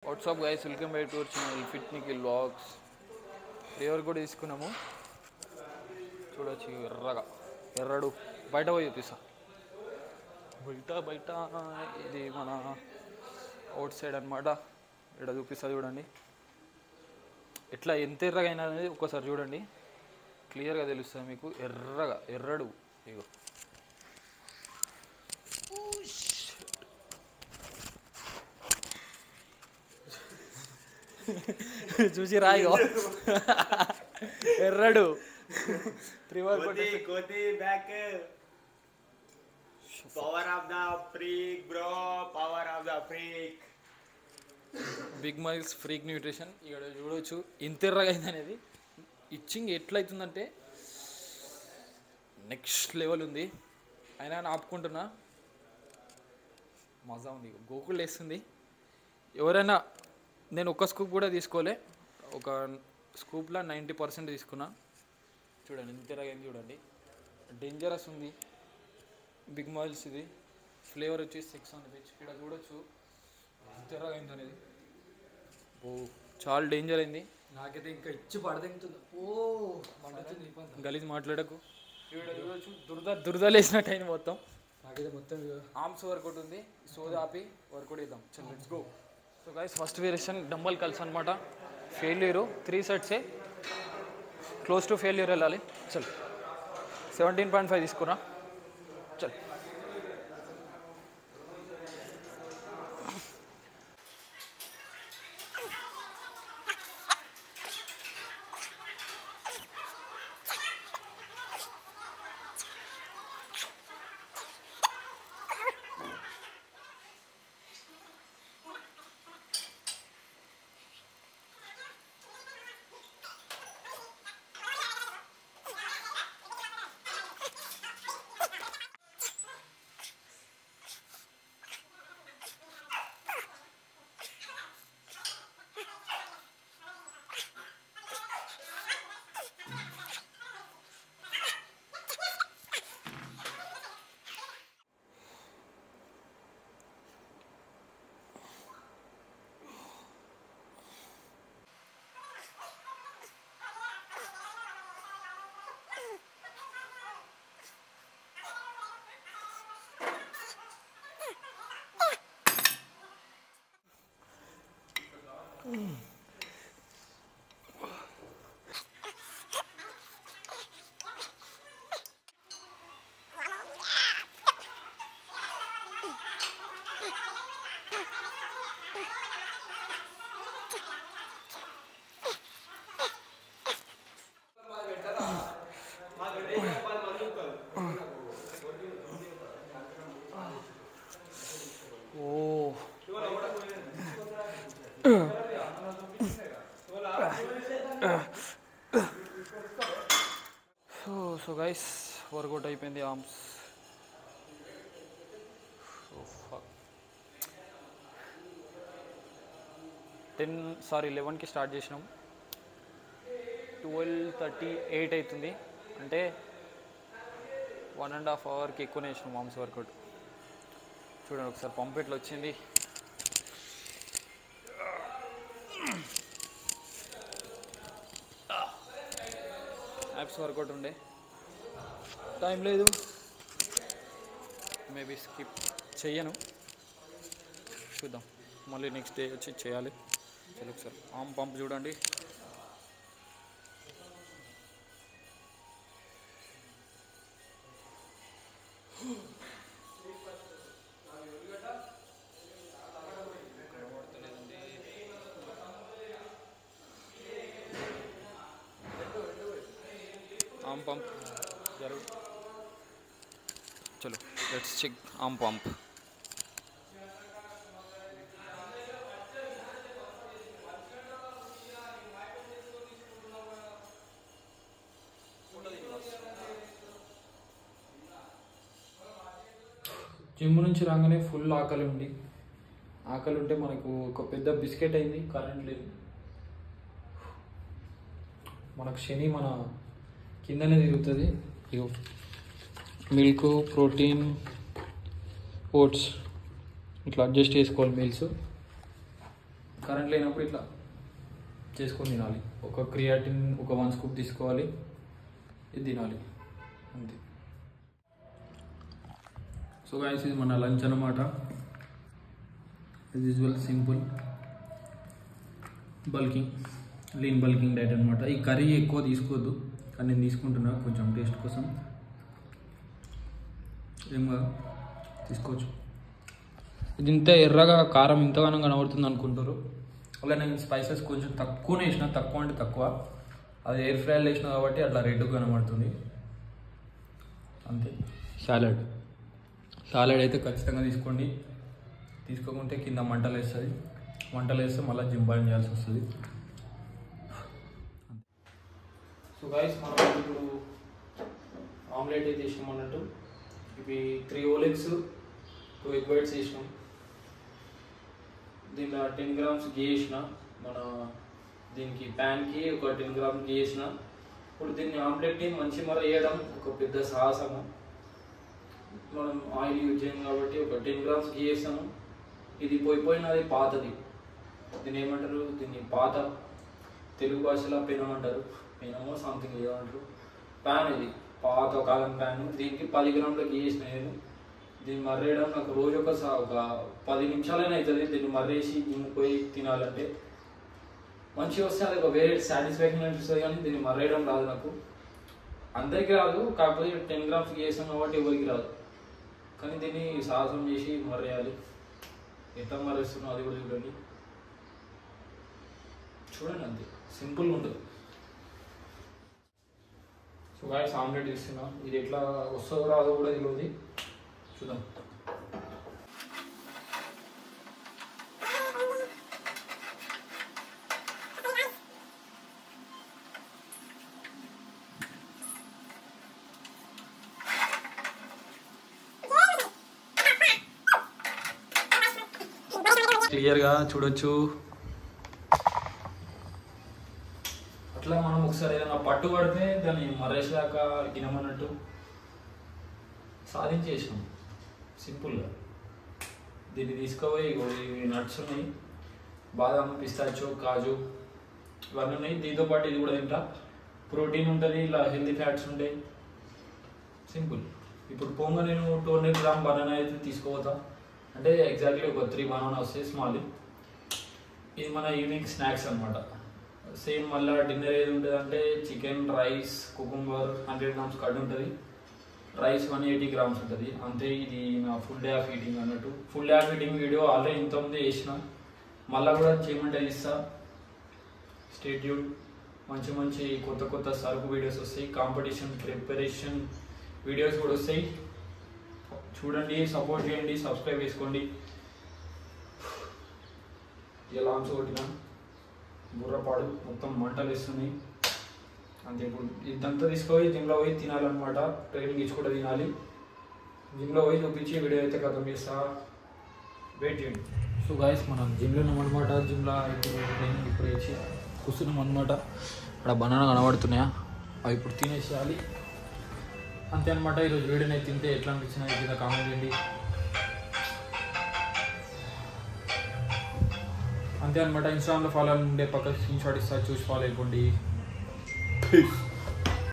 WhatsApp guys welcome back to our channel fit Nikhil vlogs flavour కూడా తీసుకున్నాము చూడొచ్చు ఎర్రగా ఎర్రడు బయట పోయి చూపిస్తా బయట బయట ఇది మన అవుట్ సైడ్ అనమాట ఇక్కడ చూపిస్తా చూడండి ఎట్లా ఎంత ఎర్రగా అయినా అనేది ఒక్కసారి చూడండి క్లియర్గా తెలుస్తుంది మీకు ఎర్రగా ఎర్రడు ఇగో చూసి రాయిగో ఎర్రడు త్రివర్ కోతి కోతి back power of the freak bro power of the freak big miles freak nutrition ఇక్కడ చూడవచ్చు ఇంత ఎర్రగా అయింది అనేది ఇచ్చింగ్ ఎట్లయితుందంటే నెక్స్ట్ లెవెల్ ఉంది అయినా నేను ఆపుకుంటున్నా మజా ఉంది గోకుల్ వేస్తుంది ఎవరైనా నేను ఒక్క స్కూప్ కూడా తీసుకోలే ఒక స్కూప్లో నైంటీ పర్సెంట్ తీసుకున్నా చూడండి ఇంత ఎర్రగా అయింది చూడండి డేంజరస్ ఉంది బిగ్ మైల్స్ ఇది ఫ్లేవర్ వచ్చి సిక్స్ హండ్రెడ్ ఇక్కడ చూడొచ్చు ఎంత ఎర్రగా అయింది అనేది ఓ చాలా డేంజర్ అయింది నాకైతే ఇంకా ఇచ్చి పడదెంగుతుంది ఓ మండుతుంది ఈ పంత గలీజ్ మాట్లాడకు ఇక్కడ చూడొచ్చు దురద దురదలేసినట్టు అయింది మొత్తం నాకైతే మొత్తం ఇక ఆర్మ్స్ వర్కౌట్ ఉంది సోది ఆపి వర్కౌట్ ఇద్దాం చల్ let's go so guys first variation dumbbell కలిసి అనమాట ఫెయిల్యూరు త్రీ సెట్సే క్లోజ్ టు ఫెయిల్యూర్ వెళ్ళాలి చల్ సెవెంటీన్ పాయింట్ ఫైవ్ తీసుకురా చల్ ఓ సో సో గైస్ వర్కౌట్ అయిపోయింది ఆర్మ్స్ టెన్ సారీ లెవెన్కి స్టార్ట్ చేసినాం ట్వెల్వ్ థర్టీ ఎయిట్ అవుతుంది అంటే వన్ అండ్ హాఫ్ అవర్కి ఎక్కువనే వేసినాం ఆర్మ్స్ వర్కౌట్ చూడండి ఒకసారి పంప్ ఎట్లా వచ్చింది యాప్స్ వర్కౌట్ ఉండే టైం లేదు మేబీ స్కిప్ చెయ్యను చూద్దాం మళ్ళీ నెక్స్ట్ డే వచ్చి చేయాలి చలో ఒకసారి ఆమ్ పంప్ చూడండి ఆమ్ పంప్ జరుగు చలో let's check arm pump gym నుంచి రాగానే ఫుల్ ఆకలి ఉంది ఆకలి ఉంటే మనకు ఒక పెద్ద బిస్కెట్ అయింది కరెంట్ లేదు మనకు శని మన కిందనే తిరుగుతుంది ఇగో మిల్క్ ప్రోటీన్ ఓట్స్ ఇట్లా అడ్జస్ట్ చేసుకోవాలి మీల్స్ కరెంట్ లేనప్పుడు ఇట్లా చేసుకొని తినాలి ఒక క్రియాటిన్ ఒక వన్ స్కూప్ తీసుకోవాలి ఇది తినాలి అంతే సో గాయస్ ఇది మన లంచ్ అనమాట as usual simple bulking lean bulking diet అనమాట ఈ కర్రీ ఎక్కువ తీసుకోవద్దు కానీ నేను తీసుకుంటున్నా కొంచెం టేస్ట్ కోసం ఏం కాదు తీసుకోవచ్చు ఇది ఇంత ఎర్రగా కారం ఇంతగానో కనబడుతుంది అనుకుంటారు అలా నేను స్పైసెస్ కొంచెం తక్కువనే వేసిన తక్కువ అంటే తక్కువ అది ఎయిర్ ఫ్రైలో వేసిన కాబట్టి అట్లా రెడ్ కనబడుతుంది అంతే సాలడ్ సాలడ్ అయితే ఖచ్చితంగా తీసుకోండి తీసుకోకుంటే కింద మంటలు వేస్తుంది మంటలు వేస్తే మళ్ళీ జిమ్ బాయిల్ చేయాల్సి వస్తుంది సో గైస్ మనం ఇప్పుడు ఆమ్లెట్ అయితే వేసినాం అన్నట్టు ఇవి three whole eggs two egg whites వేసినాం దీనిలో టెన్ గ్రామ్స్ గీ వేసిన మన దీనికి ప్యాన్కి ఒక టెన్ గ్రామ్స్ గీ వేసిన ఇప్పుడు దీన్ని ఆమ్లెట్ని మంచి మర వేయడం ఒక పెద్ద సాహసము మనం ఆయిల్ యూజ్ చేయం కాబట్టి ఒక టెన్ గ్రామ్స్ గీ వేసాము ఇది పోయిపోయినది పాతది దీన్ని ఏమంటారు దీన్ని పాత తెలుగు భాషలో పెనం అంటారు పెనమో సంథింగ్ ఏమంటారు ప్యాన్ ఇది పాత కాలం ప్యాన్ దీనికి పది గ్రాముల గీ వేసిన నేను దీన్ని మర్రేయడం నాకు రోజు ఒక సా- ఒక పది నిమిషాలైనా అవుతుంది దీన్ని మర్రేసి జిమ్ పోయి తినాలంటే మంచిగా వస్తే అది ఒక వేరే సాటిస్ఫాక్షన్ అనిపిస్తుంది కానీ దీన్ని మర్రేయడం రాదు నాకు అందరికీ రాదు కాకపోతే టెన్ గ్రామ్స్ చేసాం కాబట్టి ఎవరికి రాదు కానీ దీన్ని సాహసం చేసి మర్రేయాలి ఎట్లా మర్రేస్తున్నాం అది కూడా చూడండి చూడండి అంతే సింపుల్గా ఉంటుంది సో గాయస్ ఆమ్లెట్ ఇస్తున్నా ఇది ఎట్లా వస్తుందో రాదో కూడా తెలియదు చూద్దాం క్లియర్గా చూడొచ్చు అట్లా మనం ఒకసారి ఏదైనా పట్టు పడితే దాన్ని మరేసాక తినమన్నట్టు సాధించేసినాం సింపుల్గా దీన్ని తీసుకుపోయి ఇగో ఇవి నట్స్ ఉన్నాయి బాదం పిస్తాచో కాజు ఇవన్నీ ఉన్నాయి దీంతో పాటు ఇది కూడా తింటా ప్రోటీన్ ఉంటుంది ఇలా హెల్తీ ఫ్యాట్స్ ఉంటాయి సింపుల్ ఇప్పుడు పోంగ నేను టూ హండ్రెడ్ గ్రామ్ బనానా అయితే తీసుకోవతా అంటే ఎగ్జాక్ట్లీ ఒక త్రీ బనానా వస్తాయి స్మాల్ ఇది మన ఈవినింగ్ స్నాక్స్ అన్నమాట సేమ్ మళ్ళీ డిన్నర్ ఏది ఉంటుంది అంటే chicken rice cucumber hundred grams cut ఉంటుంది రైస్ వన్ ఎయిటీ గ్రామ్స్ ఉంటుంది అంతే ఇది నా ఫుల్ డే ఆఫ్ ఈటింగ్ అన్నట్టు full day of eating video already ఇంతకుముందే చేసిన మళ్ళీ కూడా చేయమంటే ఇస్తా స్టేట్యూడ్ మంచి మంచి కొత్త కొత్త సరుకు వీడియోస్ వస్తాయి కాంపిటీషన్ ప్రిపరేషన్ వీడియోస్ కూడా వస్తాయి చూడండి సపోర్ట్ చేయండి సబ్స్క్రైబ్ చేసుకోండి ఇలా ఆన్స్ కొట్టిన బుర్రపాడు మొత్తం మంటలు వేస్తున్నాయి అంతే ఇప్పుడు ఇదంతా తీసుకుపోయి జిమ్లో పోయి తినాలన్నమాట ట్రైనింగ్ ఇచ్చి కూడా తినాలి జిమ్లో పోయి చూపించి వీడియో అయితే కథం చేస్తా వెయిట్ చేయండి సో గాయస్ మనం జిమ్లో ఉన్నామన్నమాట జిమ్లో ఇప్పుడు ట్రైనింగ్ ఇప్పుడు వేసి కూర్చున్నాం అనమాట అక్కడ బనానా కనబడుతున్నాయా అవి ఇప్పుడు తినేసేయాలి అంతే అనమాట ఈరోజు వీడియోని అయితే తింటే ఎట్లా అనిపించినా కింద కామెంట్ చేయండి అంతే అనమాట ఇన్స్టాగ్రామ్లో ఫాలో ఉండే పక్క స్క్రీన్ షాట్ ఇస్తా చూసి ఫాలో అయిపోండి Peace.